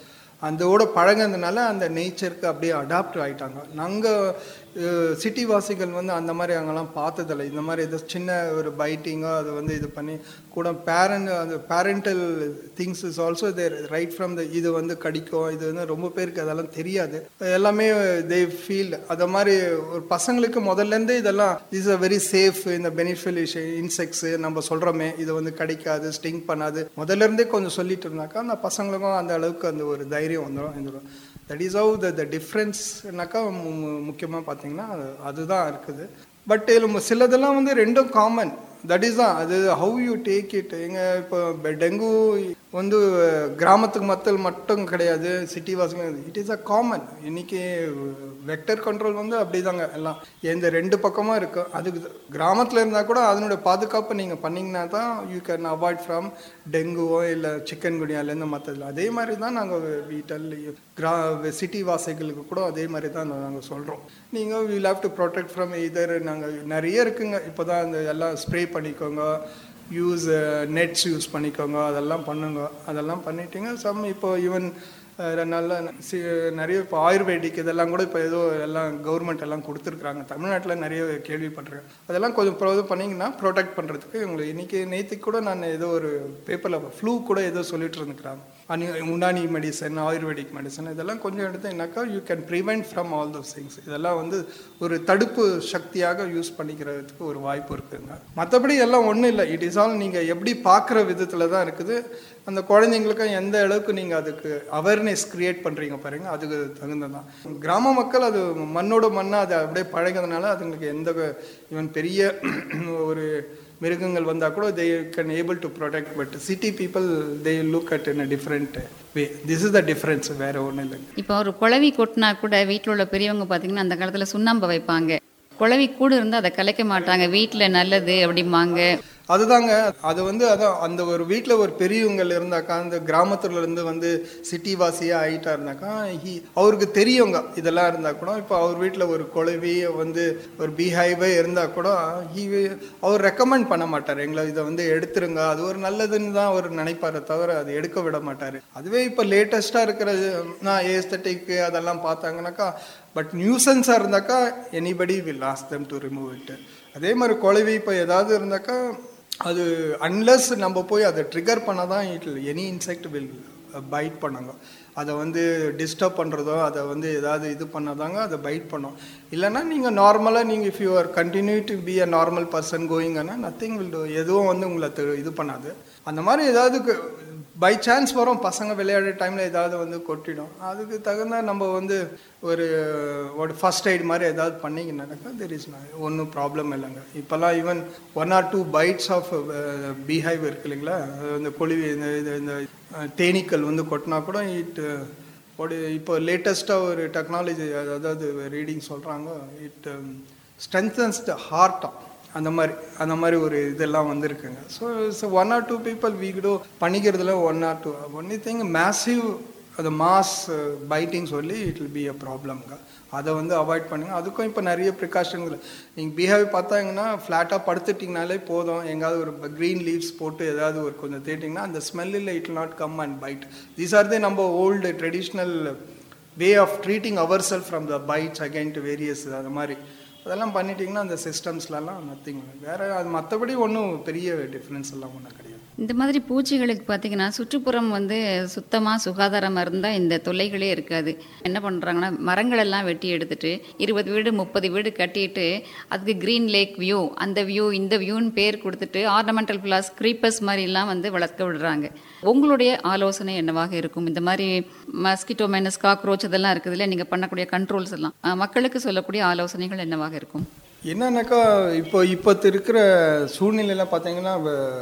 அதோட பழகினதுனால அந்த நேச்சருக்கு அப்படியே அடாப்ட் ஆகிட்டாங்க நாங்கள் சிட்டி வாசிகள் வந்து அந்த மாதிரி அங்கெல்லாம் பார்த்ததில்ல இந்த மாதிரி ஏதோ சின்ன ஒரு பைட்டிங்கோ அது வந்து இது பண்ணி கூட பேரண்ட் அந்த parental things is also there right from the இது வந்து கடிக்கும் இது வந்து ரொம்ப பேருக்கு அதெல்லாம் தெரியாது எல்லாமே தே ஃபீல் அதை மாதிரி ஒரு பசங்களுக்கு முதல்லேருந்தே இதெல்லாம் இஸ் அ வெரி சேஃப் இந்த பெனிஃபில் இன்செக்ட்ஸு நம்ம சொல்கிறோமே இது வந்து கடிக்காது ஸ்டிங் பண்ணாது முதல்ல இருந்தே கொஞ்சம் சொல்லிட்டு இருந்தாக்கா அந்த பசங்களுக்கும் அந்த அளவுக்கு அந்த ஒரு தைரியம் வந்துடும் வந்துடும் that is how the the டிஃப்ரென்ஸ்னாக்கா முக்கியமாக பார்த்தீங்கன்னா அது- அதுதான் இருக்குது பட் இதில் சிலதெல்லாம் வந்து ரெண்டும் காமன் தட் இஸ் தான் அது ஹவு யூ டேக் இட் எங்க இப்போ டெங்கு வந்து கிராமத்துக்கு மக்கள் மட்டும் கிடையாது சிட்டி வாசிங்க இட் இஸ் அ காமன் இன்னைக்கு வெக்டர் கண்ட்ரோல் வந்து அப்படிதாங்க எல்லாம் எந்த ரெண்டு பக்கமாக இருக்கு அதுக்கு கிராமத்தில் இருந்தால் கூட அதனுடைய பாதுகாப்பு நீங்கள் பண்ணீங்கன்னா தான் யூ கேன் அவாய்ட் ஃப்ரம் டெங்குவோ இல்லை சிக்கன் குனியாலேருந்து மற்றதில் அதே மாதிரி தான் நாங்கள் வீட்டில் கிரா சிட்டி வாசிகளுக்கு கூட அதே மாதிரி தான் நாங்கள் சொல்கிறோம் நீங்கள் will have to protect from either நாங்கள் நிறைய இருக்குங்க இப்போ தான் அந்த எல்லாம் ஸ்ப்ரே பண்ணிக்கோங்க யூஸ் நெட்ஸ் யூஸ் பண்ணிக்கோங்க அதெல்லாம் பண்ணுங்க அதெல்லாம் பண்ணிட்டீங்க சம் இப்போ ஈவன் நல்ல சி நிறைய இப்போ ஆயுர்வேதிக் இதெல்லாம் கூட இப்போ ஏதோ எல்லாம் கவர்மெண்ட் எல்லாம் கொடுத்துருக்குறாங்க தமிழ்நாட்டில் நிறைய கேள்விப்பட்டிருக்கேன் அதெல்லாம் கொஞ்சம் ப்ரோ இது பண்ணிங்கன்னா ப்ரொடெக்ட் பண்ணுறதுக்கு உங்களுக்கு இன்றைக்கி நேற்றுக்கு கூட நான் ஏதோ ஒரு பேப்பரில் ஃப்ளூ கூட ஏதோ சொல்லிட்டு இருந்துக்கிறாங்க அனி உண்டானி மெடிசன் ஆயுர்வேதிக் மெடிசன் இதெல்லாம் கொஞ்சம் எடுத்தீங்கன்னாக்கா you can prevent from all those things இதெல்லாம் வந்து ஒரு தடுப்பு சக்தியாக யூஸ் பண்ணிக்கிறதுக்கு ஒரு வாய்ப்பு இருக்குங்க மற்றபடி எல்லாம் ஒன்றும் இல்லை இட் இஸ் ஆல் நீங்கள் எப்படி பார்க்குற விதத்தில் தான் இருக்குது அந்த குழந்தைங்களுக்கு எந்த அளவுக்கு நீங்கள் அதுக்கு அவேர்னஸ் கிரியேட் பண்ணுறீங்க பாருங்க அதுக்கு தகுந்ததான் கிராம மக்கள் அது மண்ணோட மண்ணாக அதை அப்படியே பழகிறதுனால அதுங்களுக்கு எந்த ஈவன் பெரிய ஒரு மிருகங்கள் வந்தால் கூட they can able to protect but city people they look at in a different way this is the difference வேற ஒன்றும் இல்லைங்க இப்போ ஒரு குழவி கொட்டினா கூட வீட்டில் உள்ள பெரியவங்க பார்த்தீங்கன்னா அந்த காலத்தில் சுண்ணாம்பு வைப்பாங்க குழவி கூடு இருந்தால் அதை கலைக்க மாட்டாங்க வீட்டில் நல்லது அப்படிம்பாங்க அதுதாங்க அது வந்து அதான் அந்த ஒரு வீட்டில் ஒரு பெரியவங்கள் இருந்தாக்கா அந்த கிராமத்துல இருந்து வந்து சிட்டி வாசியாக ஆகிட்டா இருந்தாக்கா ஹி அவருக்கு தெரியுங்க இதெல்லாம் இருந்தால் கூட இப்போ அவர் வீட்டில் ஒரு குழவி வந்து ஒரு பீஹைவே இருந்தால் கூட ஹி அவர் ரெக்கமெண்ட் பண்ண மாட்டார் எங்களை இதை வந்து எடுத்துருங்க அது ஒரு நல்லதுன்னு தான் அவர் நினைப்பாரே தவிர அது எடுக்க விட மாட்டார் அதுவே இப்போ லேட்டஸ்ட்டாக இருக்கிற நான் ஏஸ்தட்டிக்கு அதெல்லாம் பார்த்தாங்கனாக்கா பட் நியூசன்ஸாக இருந்தாக்கா anybody will ask them to remove it அதே மாதிரி குழவி இப்போ ஏதாவது இருந்தாக்கா அது அன்லஸ் நம்ம போய் அதை ட்ரிகர் பண்ணால் தான் it any insect will bite பண்ணுங்க அதை வந்து டிஸ்டர்ப் பண்ணுறதோ அதை வந்து ஏதாவது இது பண்ணாதாங்க அதை பைட் பண்ணும் இல்லைன்னா நீங்கள் நார்மலாக நீங்கள் if you are continue to be a normal person கோயிங்கன்னா நத்திங் வில் do எதுவும் வந்து உங்களை தெ- இது பண்ணாது அந்த மாதிரி ஏதாவது பை சான்ஸ் வரும் பசங்க விளையாடுற டைமில் ஏதாவது வந்து கொட்டிடும் அதுக்கு தகுந்த நம்ம வந்து ஒரு ஒரு ஃபர்ஸ்ட் எய்ட் மாதிரி ஏதாவது பண்ணிங்கனாக்கா தெர் இஸ் ஒன்றும் ப்ராப்ளம் இல்லைங்க இப்போல்லாம் even one or two bites of beehive இருக்கு இல்லைங்களா அது வந்து கொழுவி இந்த இது இந்த அஹ், தேனீக்கள் வந்து கொட்டினா கூட இட் ஒரு இப்போ லேட்டஸ்ட்டாக ஒரு டெக்னாலஜி அதாவது ரீடிங் சொல்கிறாங்க இட் ஸ்ட்ரென்தன்ஸ் த ஹார்ட்டாக அந்த மாதிரி அந்த மாதிரி ஒரு இதெல்லாம் வந்திருக்குங்க so so one or two people வீக்டோ பண்ணிக்கிறதுல one or two only thing massive அது மாஸ் பைட்டிங் சொல்லி இட் வில் பி அ ப்ராப்ளம்ங்க அதை வந்து அவாய்ட் பண்ணுங்க அதுக்கும் இப்போ நிறைய ப்ரிகாஷன்கள் நீங்கள் பிஹேவ் பார்த்தாங்கன்னா ஃப்ளாட்டாக படுத்துட்டிங்கனாலே போதும் எங்காவது ஒரு க்ரீன் லீவ்ஸ் போட்டு ஏதாவது ஒரு கொஞ்சம் தேட்டிங்கன்னா அந்த ஸ்மெல்லில் it not come and bite these are the நம்ம old traditional way of treating our self from the bites again to various அது மாதிரி அதெல்லாம் பண்ணிட்டீங்கன்னா அந்த சிஸ்டம்ஸ்லலாம் நத்திங் வேற அது மற்றபடி ஒன்றும் பெரிய டிஃப்ரென்ஸ் எல்லாம் ஒன்றும் கிடையாது இந்த மாதிரி பூச்சிகளுக்கு பார்த்தீங்கன்னா சுற்றுப்புறம் வந்து சுத்தமாக சுகாதாரமாக இருந்தால் இந்த தொல்லைகளே இருக்காது என்ன பண்ணுறாங்கன்னா மரங்கள் எல்லாம் வெட்டி எடுத்துட்டு இருபது வீடு முப்பது வீடு கட்டிட்டு அதுக்கு க்ரீன் லேக் வியூ அந்த வியூ இந்த வியூன்னு பேர் கொடுத்துட்டு ஆர்னமெண்டல் பிளாஸ் க்ரீப்பர்ஸ் மாதிரிலாம் வந்து வளர்க்க விடுறாங்க உங்களுடைய ஆலோசனை என்னவாக இருக்கும் இந்த மாதிரி மஸ்கிட்டோ மைனஸ் காக்ரோச் இதெல்லாம் இருக்குதுல்ல நீங்கள் பண்ணக்கூடிய கண்ட்ரோல்ஸ் எல்லாம் அஹ், மக்களுக்கு சொல்லக்கூடிய ஆலோசனைகள் என்னவாக இருக்கும் என்னன்னாக்கா இப்போ இப்போ இருக்கிற சூழ்நிலையில் பார்த்தீங்கன்னா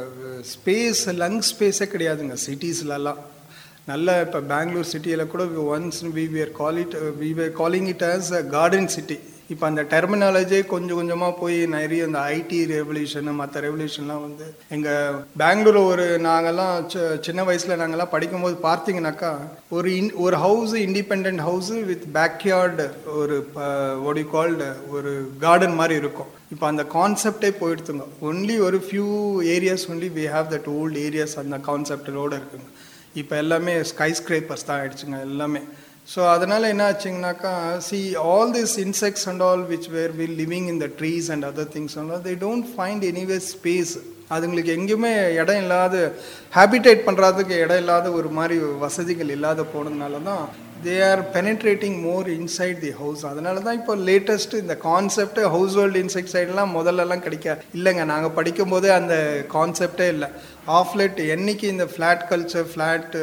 ஸ்பேஸ் லங் ஸ்பேஸே கிடையாதுங்க சிட்டிஸ்லலாம் நல்ல இப்போ பெங்களூர் சிட்டியில் கூட once we were call it we were calling it as a garden city இப்போ அந்த டெர்மினாலஜியே கொஞ்சம் கொஞ்சமாக போய் நிறைய இந்த ஐடி ரெவல்யூஷன் மற்ற ரெவல்யூஷன்லாம் வந்து எங்கள் பெங்களூர் ஒரு நாங்கெல்லாம் சி- சின்ன வயசில் நாங்கெல்லாம் படிக்கும்போது பார்த்தீங்கன்னாக்கா ஒரு இன் ஒரு house independent house with backyard ஒரு ஒடி கால்டு ஒரு கார்டன் மாதிரி இருக்கும் இப்போ அந்த கான்செப்டே போயிடுத்துங்க ஒன்லி ஒரு few areas only we have that old areas அந்த கான்செப்டோட இருக்குங்க இப்போ எல்லாமே ஸ்கை ஸ்கிரேப்பர்ஸ் தான் ஆயிடுச்சுங்க எல்லாமே ஸோ அதனால் என்ன ஆச்சுங்கனாக்கா see all this insects and all which were will living in the trees and other things and they don't find anyway space அதுங்களுக்கு எங்கேயுமே இடம் இல்லாத ஹேபிடேட் பண்ணுறதுக்கு இடம் இல்லாத ஒரு மாதிரி வசதிகள் இல்லாத போனதுனால தான் they are penetrating more inside the house அதனால தான் இப்போ லேட்டஸ்ட் இந்த கான்செப்ட் ஹவுஸ் ஹோல்டு இன்செக்டைட்லாம் முதல்லலாம் கிடைக்க இல்லைங்க நாங்கள் படிக்கும் போதே அந்த கான்செப்டே இல்லை ஆஃப்லெட் என்னைக்கு இந்த ஃப்ளாட் கல்ச்சர் ஃப்ளாட்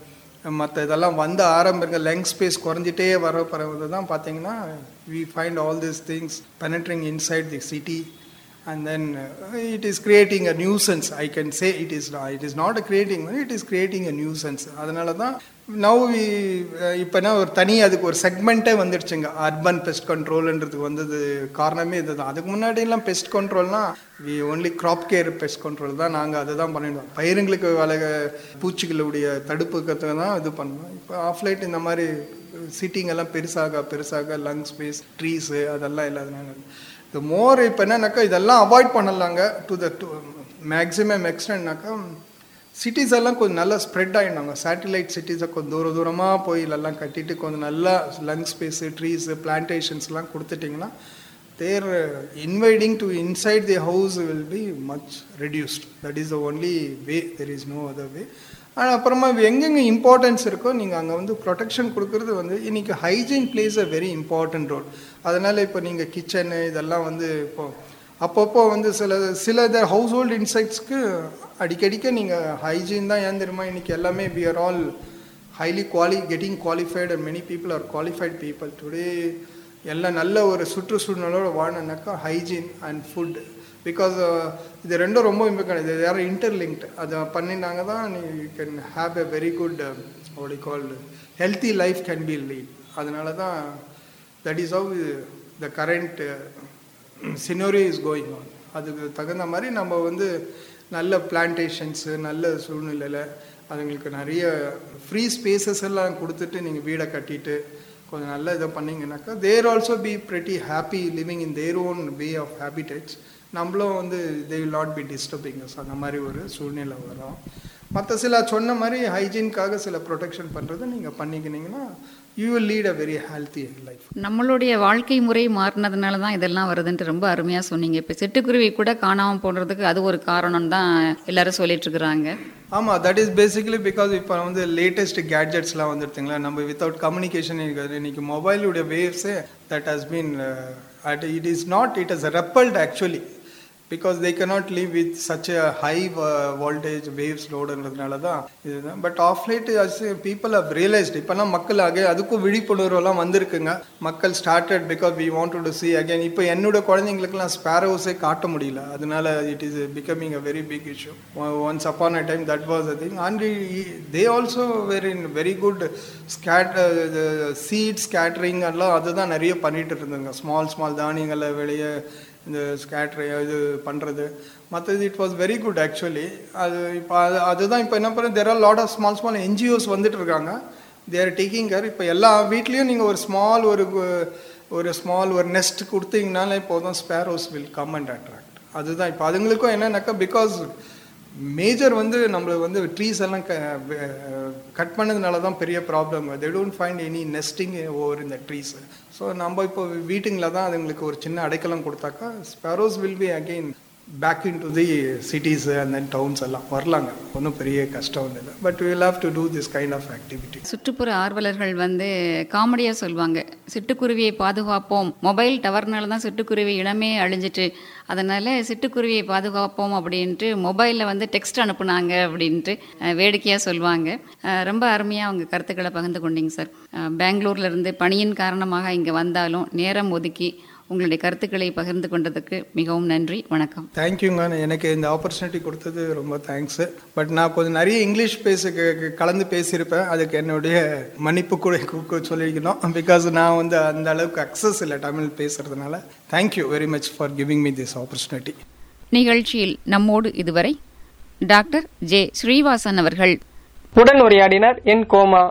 மற்ற இதெல்லாம் வந்து ஆரம்பிங்க லெங் ஸ்பேஸ் குறைஞ்சிட்டே வர பிறகு தான் பார்த்தீங்கன்னா we find all this things penetrating inside the city and then uh, it is creating a nuisance i can say it is not, it is not a creating it is creating a nuisance அதனால தான் now இப்போனா ஒரு தனி அதுக்கு ஒரு செக்மெண்ட்டே வந்துடுச்சுங்க urban best கண்ட்ரோல்ன்றதுக்கு வந்தது காரணமே இதுதான் அதுக்கு முன்னாடியெல்லாம் பெஸ்ட் கண்ட்ரோல்னால் we only crop care pest control தான் நாங்கள் அதை தான் பண்ணிடுவோம் பயிருங்களுக்கு வளக பூச்சிகளுடைய தடுப்புக்கு தான் இது பண்ணுவோம் இப்போ ஆஃப்லைட் இந்த மாதிரி சிட்டிங் எல்லாம் பெருசாக பெருசாக லங் ஸ்பேஸ் ட்ரீஸு அதெல்லாம் இல்லாதனால த மோர் இப்போ என்னன்னாக்கா இதெல்லாம் அவாய்ட் பண்ணலாங்க டு த டு மேக்ஸிமம் எக்ஸ்டென்ட்னாக்கா சிட்டிஸ் எல்லாம் கொஞ்சம் நல்லா ஸ்ப்ரெட் ஆகிடுவாங்க சேட்டிலைட் சிட்டிஸை கொஞ்சம் தூர தூரமாக போய் இதெல்லாம் கட்டிட்டு கொஞ்சம் நல்லா லங் ஸ்பேஸு ட்ரீஸு பிளான்டேஷன்ஸ்லாம் கொடுத்துட்டிங்கன்னா there inviting to inside the house will be much reduced that is the only way there is no other way ஆனால் அப்புறமா எங்கெங்கே இம்பார்ட்டன்ஸ் இருக்கோ நீங்கள் அங்கே வந்து ப்ரொடெக்ஷன் கொடுக்குறது வந்து இன்றைக்கி hygiene plays a very important role அதனால் இப்போ நீங்கள் கிச்சனு இதெல்லாம் வந்து இப்போ அப்பப்போ வந்து சில சில த ஹவுஸ் ஹோல்டு இன்செக்ட்ஸ்க்கு அடிக்கடிக்க நீங்கள் ஹைஜீன் தான் ஏன் தெரியுமா இன்றைக்கி எல்லாமே we are all highly quali getting qualified and many people are qualified people today எல்லாம் நல்ல ஒரு சுற்றுச்சூழ்நிலையோட வாழணுனாக்கா ஹைஜீன் அண்ட் ஃபுட் பிகாஸ் இது ரெண்டும் ரொம்ப இம்பார்ட்டன் இது யாரும் இன்டர்லிங்க்டு அதை பண்ணினாங்க தான் நீ you can have a very good ஒடி called healthy life can be lead அதனால தான் that is how the current scenario is going on அதுக்கு தகுந்த மாதிரி நம்ம வந்து நல்ல பிளான்டேஷன்ஸு நல்ல சூழ்நிலையில் அதுங்களுக்கு நிறைய ஃப்ரீ ஸ்பேசஸ் எல்லாம் கொடுத்துட்டு நீங்கள் வீடை கட்டிட்டு கொஞ்சம் நல்லா இதை பண்ணிங்கனாக்கா there also be pretty happy living in their own way of habitats நம்மளும் வந்து they will not be disturbing அந்த மாதிரி ஒரு சூழ்நிலை வரும் மற்ற சில சொன்ன மாதிரி ஹைஜீனுக்காக சில ப்ரொடெக்ஷன் பண்ணுறது நீங்கள் பண்ணிக்கினீங்கன்னா you will lead a very healthy life நம்மளுடைய வாழ்க்கை முறை மாறினதுனால தான் இதெல்லாம் வருதுன்ட்டு ரொம்ப அருமையாக சொன்னீங்க இப்போ சிட்டுக்குருவி கூட காணாமல் போடுறதுக்கு அது ஒரு காரணம் தான் எல்லாரும் சொல்லிட்டு இருக்கிறாங்க ஆமாம் தட் இஸ் பேசிக்கலி பிகாஸ் இப்போ வந்து லேட்டஸ்ட் கேட்ஜெட்ஸ்லாம் வந்துருச்சுங்களா நம்ம வித்தவுட் கம்யூனிகேஷன் இருக்காது இன்னைக்கு மொபைலுடைய வேவ்ஸே that has been at it is not it is repelled actually because they cannot live with such a high voltage waves லோடுன்றதுனால தான் இதுதான் but of light as people have realised இப்போல்லாம் மக்கள் அகே அதுக்கும் விழிப்புணர்வுலாம் வந்திருக்குங்க மக்கள் started because we want to see again இப்போ என்னோட குழந்தைங்களுக்குலாம் ஸ்பேரோஸே காட்ட முடியல அதனால it is becoming a very big issue once upon a time that was a thing and they also very in very good scat seed scattering எல்லாம் அதுதான் நிறைய பண்ணிட்டு இருந்தாங்க ஸ்மால் ஸ்மால் தானியங்களை வெளியே இந்த ஸ்கேட்ரி இது பண்ணுறது மற்றது it was very good actually அது இப்போ அது அதுதான் இப்போ என்ன பண்ண there are lot of small small NGOs வந்துட்டு இருக்காங்க தேர் டேக்கிங் கேர் இப்போ எல்லா வீட்லேயும் நீங்கள் ஒரு ஸ்மால் ஒரு ஒரு ஸ்மால் ஒரு நெஸ்ட் கொடுத்தீங்கனாலே போதும் sparrows will come and attract அதுதான் இப்போ அதுங்களுக்கும் என்னன்னாக்கா பிகாஸ் மேஜர் வந்து நம்மளுக்கு வந்து ட்ரீஸ் எல்லாம் கட் பண்ணதுனால தான் பெரிய problem they don't find any nesting over இந்த ட்ரீஸ் ஸோ நம்ம இப்போ வீட்டுங்களில் தான் அதுங்களுக்கு ஒரு சின்ன அடைக்கலம் கொடுத்தாக்கா sparrows will be again back in to the cities and then towns எல்லாம் வரலாங்க ஒன்றும் பெரிய கஷ்டம் இல்லை but will have to do this kind of activity சுற்றுப்புற ஆர்வலர்கள் வந்து காமெடியாக சொல்லுவாங்க சிட்டுக்குருவியை பாதுகாப்போம் மொபைல் டவர்னால தான் சிட்டுக்குருவி இனமே அழிஞ்சிட்டு அதனால் சிட்டுக்குருவியை பாதுகாப்போம் அப்படின்ட்டு மொபைலில் வந்து டெக்ஸ்ட் அனுப்புனாங்க அப்படின்ட்டு வேடிக்கையாக சொல்லுவாங்க ரொம்ப அருமையாக அவங்க கருத்துக்களை பகிர்ந்து கொண்டீங்க சார் பெங்களூர்லேருந்து பணியின் காரணமாக இங்கே வந்தாலும் நேரம் ஒதுக்கி உங்களுடைய கருத்துக்களை பகிர்ந்து கொண்டதுக்கு மிகவும் நன்றி வணக்கம் தேங்க்யூங்க எனக்கு இந்த ஆப்பர்ச்சுனிட்டி கொடுத்தது ரொம்ப தேங்க்ஸு பட் நான் கொஞ்சம் நிறைய இங்கிலீஷ் பேச கலந்து பேசியிருப்பேன் அதுக்கு என்னுடைய மன்னிப்பு கூட சொல்லிக்கணும் பிகாஸ் நான் வந்து அந்த அளவுக்கு அக்சஸ் இல்லை தமிழ் பேசுறதுனால thank you very much for giving me this opportunity நிகழ்ச்சியில் நம்மோடு இதுவரை டாக்டர் ஜே ஸ்ரீவாசன் அவர்கள் உடன் உரையாடினார் என் கோமா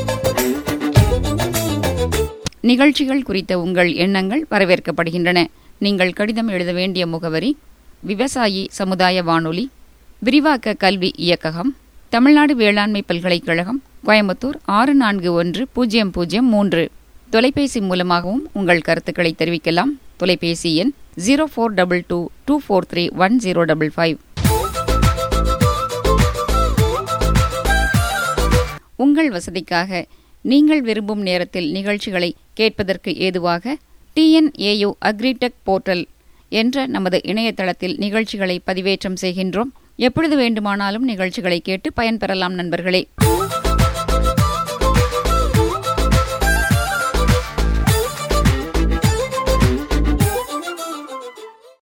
நிகழ்ச்சிகள் குறித்த உங்கள் எண்ணங்கள் வரவேற்கப்படுகின்றன நீங்கள் கடிதம் எழுத வேண்டிய முகவரி விவசாயி சமுதாய வானொலி விரிவாக்க கல்வி இயக்ககம் தமிழ்நாடு வேளாண்மை பல்கலைக்கழகம் கோயம்புத்தூர் ஆறு நான்கு ஒன்று பூஜ்ஜியம் பூஜ்ஜியம் மூன்று தொலைபேசி மூலமாகவும் உங்கள் கருத்துக்களை தெரிவிக்கலாம் தொலைபேசி எண் zero four double two two four three one zero double five உங்கள் வசதிக்காக நீங்கள் விரும்பும் நேரத்தில் நிகழ்ச்சிகளை கேட்பதற்கு ஏதுவாக டிஎன்ஏயு அக்ரிடெக் போர்ட்டல் என்ற நமது இணையதளத்தில் நிகழ்ச்சிகளை பதிவேற்றம் செய்கின்றோம் எப்பொழுது வேண்டுமானாலும் நிகழ்ச்சிகளை கேட்டு பயன்பெறலாம் நண்பர்களே